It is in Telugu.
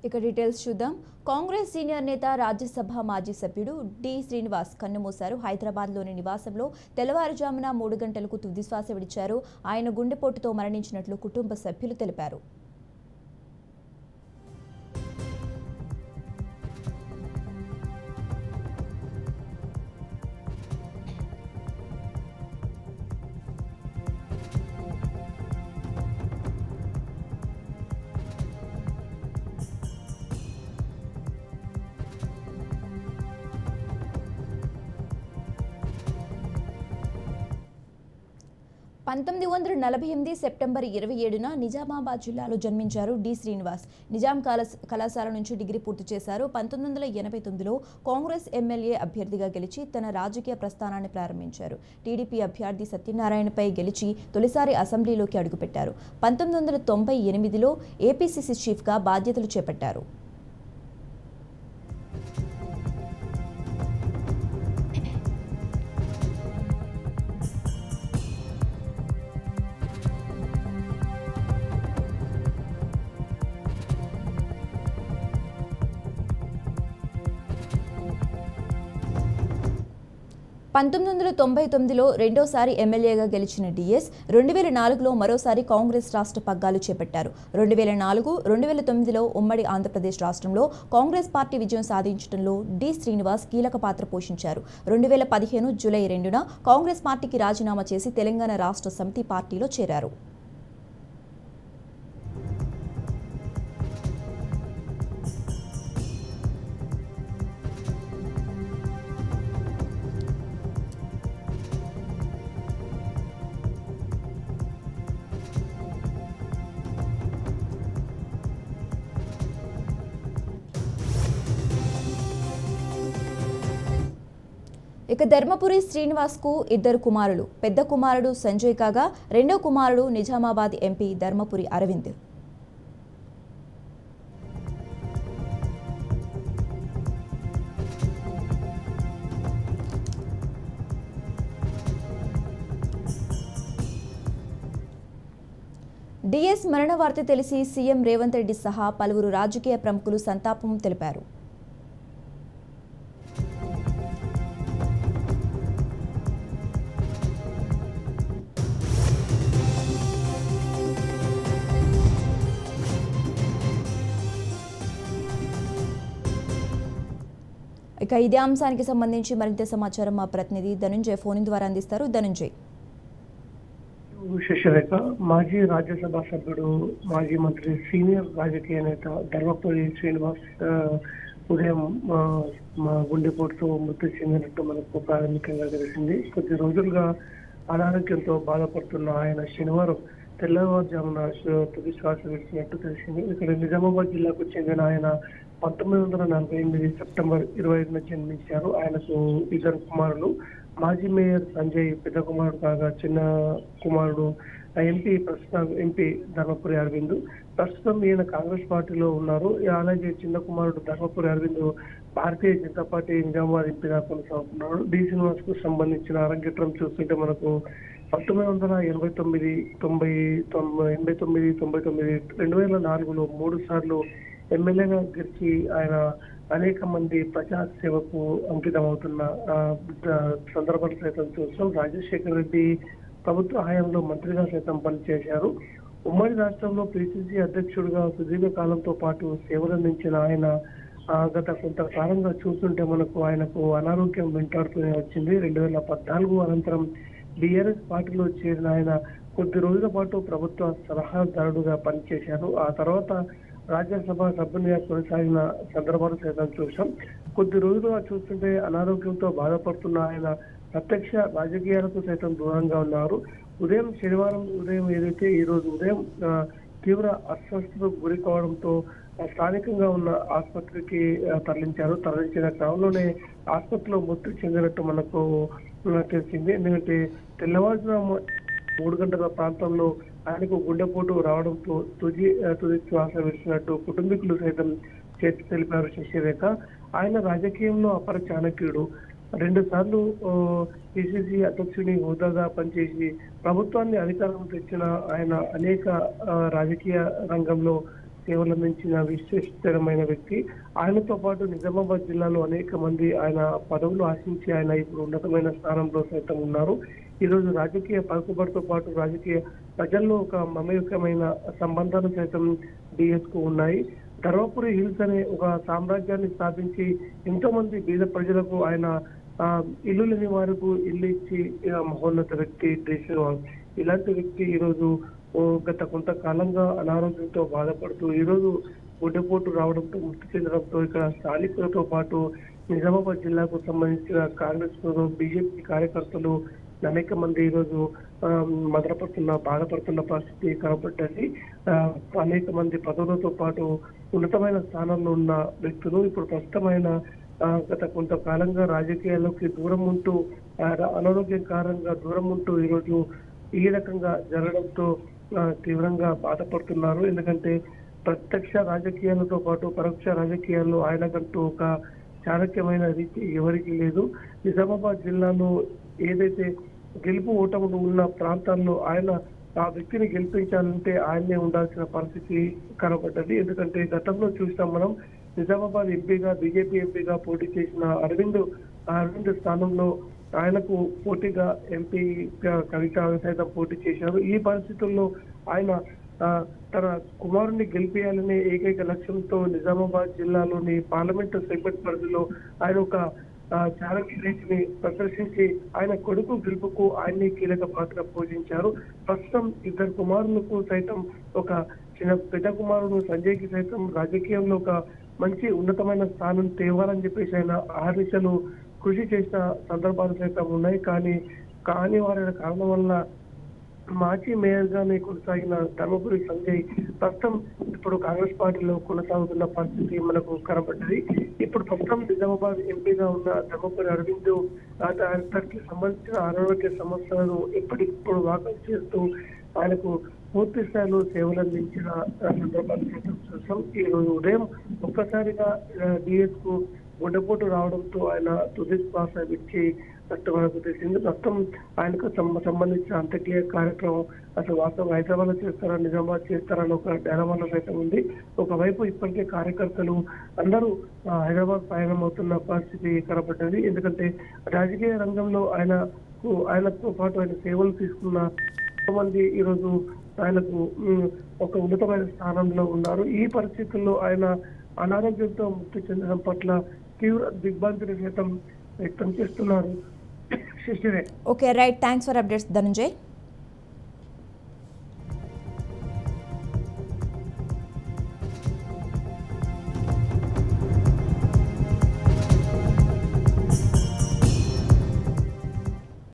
ఇక డీటెయిల్స్ చూద్దాం కాంగ్రెస్ సీనియర్ నేత రాజ్యసభ మాజీ సభ్యుడు డి శ్రీనివాస్ కన్నుమూశారు హైదరాబాద్లోని నివాసంలో తెల్లవారుజామున మూడు గంటలకు తుదిశ్వాస విడిచారు ఆయన గుండెపోటుతో మరణించినట్లు కుటుంబ సభ్యులు తెలిపారు పంతొమ్మిది వందల నలభై ఎనిమిది సెప్టెంబర్ ఇరవై ఏడున నిజామాబాద్ జిల్లాలో జన్మించారు డి శ్రీనివాస్ నిజాం కళాశ కళాశాల నుంచి డిగ్రీ పూర్తి చేశారు పంతొమ్మిది వందల ఎనభై తొమ్మిదిలో కాంగ్రెస్ ఎమ్మెల్యే అభ్యర్థిగా గెలిచి తన రాజకీయ ప్రస్థానాన్ని ప్రారంభించారు టీడీపీ అభ్యర్థి సత్యనారాయణపై గెలిచి తొలిసారి అసెంబ్లీలోకి అడుగుపెట్టారు పంతొమ్మిది వందల తొంభై ఎనిమిదిలో ఏపీసీసీ చీఫ్గా బాధ్యతలు చేపట్టారు పంతొమ్మిది వందల తొంభై తొమ్మిదిలో రెండోసారి ఎమ్మెల్యేగా గెలిచిన డిఎస్ రెండు వేల నాలుగులో మరోసారి కాంగ్రెస్ రాష్ట్ర పగ్గాలు చేపట్టారు రెండు వేల నాలుగు రెండు వేల తొమ్మిదిలో ఉమ్మడి ఆంధ్రప్రదేశ్ రాష్ట్రంలో కాంగ్రెస్ పార్టీ విజయం సాధించడంలో డి శ్రీనివాస్ కీలక పాత్ర పోషించారు రెండు వేల పదిహేను జూలై రెండున కాంగ్రెస్ పార్టీకి రాజీనామా చేసి తెలంగాణ రాష్ట్ర సమితి పార్టీలో చేరారు ఇక ధర్మపురి శ్రీనివాస్కు ఇద్దరు కుమారులు పెద్ద కుమారుడు సంజయ్ కాగా రెండో కుమారుడు నిజామాబాద్ ఎంపీ ధర్మపురి అరవింద్ డిఎస్ మరణ వార్త తెలిసి సీఎం రేవంత్ రెడ్డి సహా పలువురు రాజకీయ ప్రముఖులు సంతాపం తెలిపారు ఇక ఇదే అంశానికి సంబంధించి మరింత సమాచారం మా ప్రతినిధి ధనుంజయ్ ఫోన్ ద్వారా అందిస్తారు ధనుంజయ్ శశిరేఖ మాజీ రాజ్యసభ సభ్యుడు మాజీ మంత్రి సీనియర్ రాజకీయ నేత ధర్మపురి శ్రీనివాస్ ఆ, ఉదయం ఆ, మా గుండెపోటుతో మృతి చెందినట్టు మనకు ప్రాథమికంగా తెలిసింది కొద్ది రోజులుగా అనారోగ్యంతో బాధపడుతున్న ఆయన శనివారం తెల్లవారుజామున శ్వ- తుది శ్వాస విడిచినట్టు తెలిసింది ఇక్కడ నిజామాబాద్ జిల్లాకు చెందిన ఆయన పంతొమ్మిది వందల నలభై ఎనిమిది సెప్టెంబర్ ఇరవై ఐదున జన్మించారు ఆయనకు ఇద్దరు కుమారులు మాజీ మేయర్ సంజయ్ పెద్ద కుమారుడు కాగా చిన్న కుమారుడు ఎంపీ ప్రస్తుతం ఎంపీ ధర్మపురి అరవింద్ ప్రస్తుతం ఈయన కాంగ్రెస్ పార్టీలో ఉన్నారు అలాగే చిన్న కుమారుడు ధర్మపురి అరవింద్ భారతీయ జనతా పార్టీ నిజామాబాద్ ఎంపీగా కొనసాగుతున్నాడు డి శ్రీనివాస్ కు సంబంధించిన అరంగేట్రం చూస్తుంటే మనకు పంతొమ్మిది వందల ఎనభై తొమ్మిది తొంభై తొంభై ఎనభై తొమ్మిది తొంభై తొమ్మిది రెండు వేల నాలుగులో మూడు సార్లు ఎమ్మెల్యేగా గెలిచి ఆయన అనేక మంది ప్రజా సేవకు అంకితం అవుతున్న ఆ, ద- సందర్భాలు సైతం చూస్తాం రాజశేఖర రెడ్డి ప్రభుత్వ హయాంలో మంత్రిగా సైతం పనిచేశారు ఉమ్మడి రాష్ట్రంలో పిసిసి అధ్యక్షుడిగా సుదీర్ఘ కాలంతో పాటు సేవలందించిన ఆయన ఆ, గత కొంతకాలంగా చూస్తుంటే మనకు ఆయనకు అనారోగ్యం వెంటాడుతూనే వచ్చింది రెండు వేల పద్నాలుగు అనంతరం బీఆర్ఎస్ పార్టీలో చేరిన ఆయన కొద్ది రోజుల పాటు ప్రభుత్వ సలహాదారుడుగా పనిచేశారు ఆ తర్వాత రాజ్యసభ సభ్యునిగా కొనసాగిన సందర్భాలు సైతం చూసాం కొద్ది రోజులుగా చూస్తుంటే అనారోగ్యంతో బాధపడుతున్న ఆయన ప్రత్యక్ష రాజకీయాలకు సైతం దూరంగా ఉన్నారు ఉదయం శనివారం ఉదయం ఏదైతే ఈ రోజు ఉదయం ఆ, తీవ్ర అస్వస్థతకు గురి కావడంతో ఆ, స్థానికంగా ఉన్న ఆసుపత్రికి ఆ, తరలించారు తరలించిన క్రమంలోనే ఆసుపత్రిలో మృతి చెందినట్టు మనకు ఆ, తెలిసింది ఎందుకంటే తెల్లవారుజాము మూడు గంటల ప్రాంతంలో ఆయనకు గుండెపోటు రావడంతో తుది ఆ, తుది శ్వాస విడిచినట్టు కుటుంబీకులు సైతం చేతి తెలిపారు శశిరేఖ ఆయన రాజకీయంలో అపర చాణక్యుడు రెండు సార్లు పిసిసి అధ్యక్షుని హోదాగా పనిచేసి ప్రభుత్వాన్ని అధికారం తెచ్చిన ఆయన అనేక ఆ, రాజకీయ రంగంలో సేవలు అందించిన విశిష్టమైన వ్యక్తి ఆయనతో పాటు నిజామాబాద్ జిల్లాలో అనేక మంది ఆయన పదవులు ఆశించి ఆయన ఇప్పుడు ఉన్నతమైన స్థానంలో సైతం ఉన్నారు ఈ రోజు రాజకీయ పలుకుబడితో పాటు రాజకీయ ప్రజల్లో ఒక మమేకమైన సంబంధాలు సైతం డిఎస్ కు ఉన్నాయి ధర్మపురి హిల్స్ అనే ఒక సామ్రాజ్యాన్ని స్థాపించి ఎంతో మంది బీద ప్రజలకు ఆయన ఆ, ఇల్లు లేని వారికి ఇల్లు ఇచ్చి ఆ, మహోన్నత వ్యక్తి డి శ్రీనివాస్ ఇలాంటి వ్యక్తి ఈ రోజు ఓ గత కొంతకాలంగా అనారోగ్యంతో బాధపడుతూ ఈ రోజు గుడ్డపోటు రావడంతో మృతి చెందడంతో ఇక్కడ స్థానికులతో పాటు నిజామాబాద్ జిల్లాకు సంబంధించిన కాంగ్రెస్ బీజేపీ కార్యకర్తలు అనేక మంది ఈరోజు ఆ, మదనపడుతున్న బాధపడుతున్న పరిస్థితి కనబడ్డది ఆ, అనేక మంది పదవులతో పాటు ఉన్నతమైన స్థానంలో ఉన్న వ్యక్తులు ఇప్పుడు ప్రస్తుతమైన ఆ, గత కొంతకాలంగా రాజకీయాల్లోకి దూరం ఉంటూ ఆ, అనారోగ్యం కారణంగా దూరం ఉంటూ ఈరోజు ఈ రకంగా జరగడంతో ఆ, తీవ్రంగా బాధపడుతున్నారు ఎందుకంటే ప్రత్యక్ష రాజకీయాలతో పాటు పరోక్ష రాజకీయాల్లో ఆయనకంటూ ఒక చాణక్యమైన రీతి ఎవరికి లేదు నిజామాబాద్ జిల్లాలో ఏదైతే గెలుపు ఓటములు ఉన్న ప్రాంతాల్లో ఆయన ఆ వ్యక్తిని గెలిపించాలంటే ఆయన్నే ఉండాల్సిన పరిస్థితి కనబడ్డది ఎందుకంటే గతంలో చూసాం మనం నిజామాబాద్ ఎంపీగా బీజేపీ ఎంపీగా పోటీ చేసిన అరవింద్ ఆ అరవింద్ స్థానంలో ఆయనకు పోటీగా ఎంపీ కవిత సైతం పోటీ చేశారు ఈ పరిస్థితుల్లో ఆయన ఆ, తన కుమారుని గెలిపేయాలనే ఏకైక లక్ష్యంతో నిజామాబాద్ జిల్లాలోని పార్లమెంటు సెగ్మెంట్ పరిధిలో ఆయన ఒక ఆ, చాణక్య రీతిని ప్రదర్శించి ఆయన కొడుకు గెలుపుకు ఆయన్ని కీలక పాత్ర పోషించారు ప్రస్తుతం ఇద్దరు కుమారులకు సైతం ఒక చిన్న పెద్ద కుమారుడు సంజయ్కి సైతం రాజకీయంలో ఒక మంచి ఉన్నతమైన స్థానం తేవాలని చెప్పేసి ఆయన ఆహర్నిశలు కృషి చేసిన సందర్భాలు సైతం ఉన్నాయి కానీ కాని వారి కారణం వల్ల మాజీ మేయర్ గానే కొనసాగిన ధర్మపురి సంజయ్ ప్రస్తుతం ఇప్పుడు కాంగ్రెస్ పార్టీలో కొనసాగుతున్న పరిస్థితి మనకు కనబడ్డది ఇప్పుడు ప్రస్తుతం నిజామాబాద్ ఎంపీగా ఉన్న ధర్మపురి అరవింద్ తనకి సంబంధించిన అనారోగ్య సమస్యలను ఎప్పటికప్పుడు వాకప్ చేస్తూ ఆయనకు పూర్తి స్థాయిలో సేవలు అందించిన సందర్భాలు సైతం చూసాం ఈ రోజు ఉదయం ఒక్కసారిగా డిఎస్ కు గుండెపోటు రావడంతో ఆయన తుది శ్వాస విడిచి అట్టు మనకు తెలిసింది మొత్తం ఆయనకు సంబ- సంబంధించిన అంత్యక్రియ కార్యక్రమం అసలు వాస్తవం హైదరాబాద్ లో చేస్తారా నిజామాబాద్ చేస్తారా అని ఒక డైలమాలో సైతం ఉంది ఒకవైపు ఇప్పటికే కార్యకర్తలు అందరూ ఆ, హైదరాబాద్ పయనం అవుతున్న పరిస్థితి కనబడ్డది ఎందుకంటే రాజకీయ రంగంలో ఆయనకు ఆయనతో పాటు ఆయన సేవలు తీసుకున్న ఎంతో మంది ఈరోజు ఆయనకు ఉమ్, ఒక ఉన్నతమైన స్థానంలో ఉన్నారు ఈ పరిస్థితుల్లో ఆయన అనారోగ్యంతో మృతి చెందడం పట్ల తీవ్ర దిగ్భ్రాంతిని సైతం వ్యక్తం చేస్తున్నారు శశిరే okay right thanks for updates Dhananjay